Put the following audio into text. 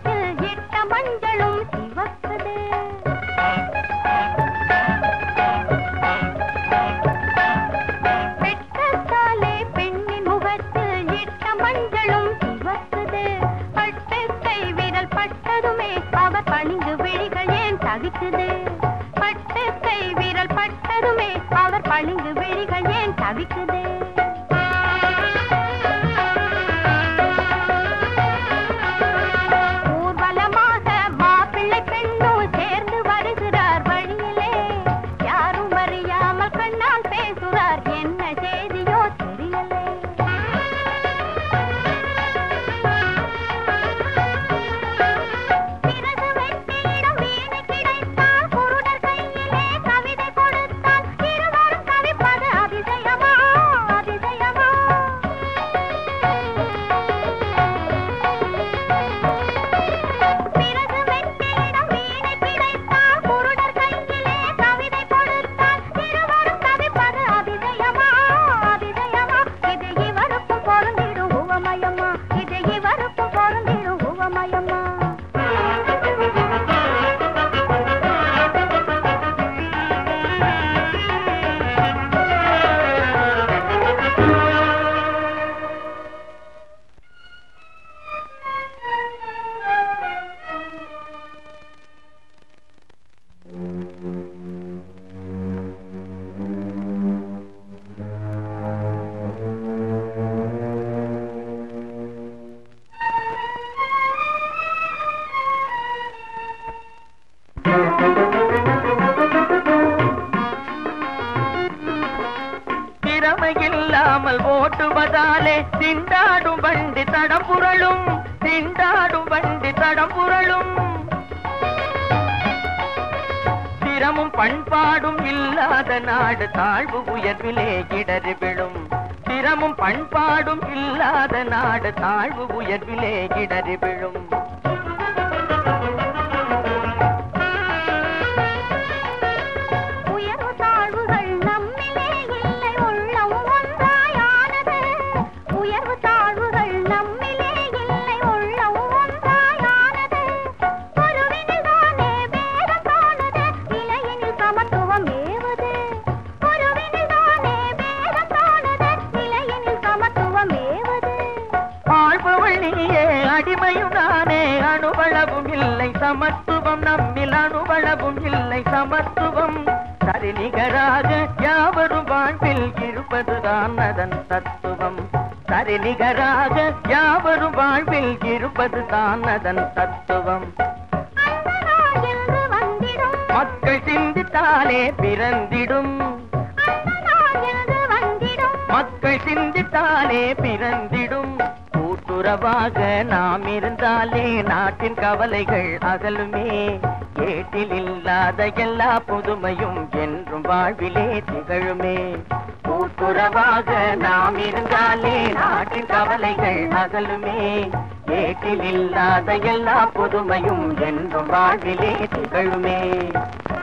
முகத்தில் இட்ட மஞ்சளும் சிவக்குது பெற்றத்தாலே பெண்ணின் முகத்தில் இட்ட மஞ்சளும் சிவக்குது பட்டு கை விரல் பட்டதுமே அவர் பணிந்து விழிகள் ஏன் தவிக்குது பட்டு கை விரல் பட்டதுமே அவர் பணிந்து விழிகள் ஏன் தவிக்குது ஊர்வலமாக மாப்பிள்ளை பெண்ணும் சேர்ந்து வருகிறார் வழியிலே யாரும் அறியாமல் கண்ணால் பேசுறார் என்ன செய்தியோ தெரியலே பிறகு வெற்றியிடம் வீணை கிடைத்தால் குருடர் கையிலே கவிதை கொடுத்தால் இருவரும் தவிப்பது அதிசயமா அதிசயமா பிறகு வெற்றியிடம் வீணை கிடைத்தால் குருடர் கையிலே கவிதை கொடுத்தால் இருவரும் தவிப்பது அதிசயமா அதிசயமா இது இவருக்கும் பொருந்திடும் உவமயமா இது இவருக்கும் பொருந்திடும் உவமயமா திறமையில்லாமல் ஓட்டுவதாலே திண்டாடும் வண்டி தடம் புரளும் திண்டாடும் வண்டி தடம் புரளும் திறமும் பண்பாடும் இல்லாத நாடு தாழ்வு உயர்விலே இடறி விழும் திறமும் பண்பாடும் இல்லாத நாடு தாழ்வு உயர்விலே இடறி விழும் உயர்வு தாழ்வுகள் நம்மிலே இல்லை உள்ளம் ஒன்றாயானது உயர்வு தாழ்வுகள் நம்மிலே இல்லை உள்ளம் ஒன்றாயானது குருவினில் தானே வேதம் காணுது நிலையினில் சமத்துவம் ஏவுது குருவினில் தானே வேதம் காணுது நிலையினில் சமத்துவம் ஏவுது ஆழ்பவள் நீயே அடிமையும் நானே அணுவளவும் இல்லை சமத்துவம் நம்மில் அணுவளவும் இல்லை சமத்துவம் சரிநிகராக யாவரும் வாழ்வில் இருப்பதுதான் அதன் தத்துவம் சரிநிகராக யாவரும் வாழ்வில் இருப்பதுதான் அதன் தத்துவம் அந்த நாள் என்று வந்திடும் மக்கள் சிந்தித்தாலே பிறந்திடும் அந்த நாள் என்று வந்திடும் மக்கள் சிந்தித்தாலே பிறந்திடும் கூட்டுறவாக நாம் இருந்தாலே நாட்டின் கவலைகள் அகலுமே ஏட்டில் இல்லாத எல்லா புதுமையும் என்றும் வாழ்விலே திகழுமே கூட்டுறவாக நாம் இருந்தாலே நாட்டின் கவலைகள் அகலுமே ஏட்டில் இல்லாத எல்லா புதுமையும் என்றும் வாழ்விலே திகழுமே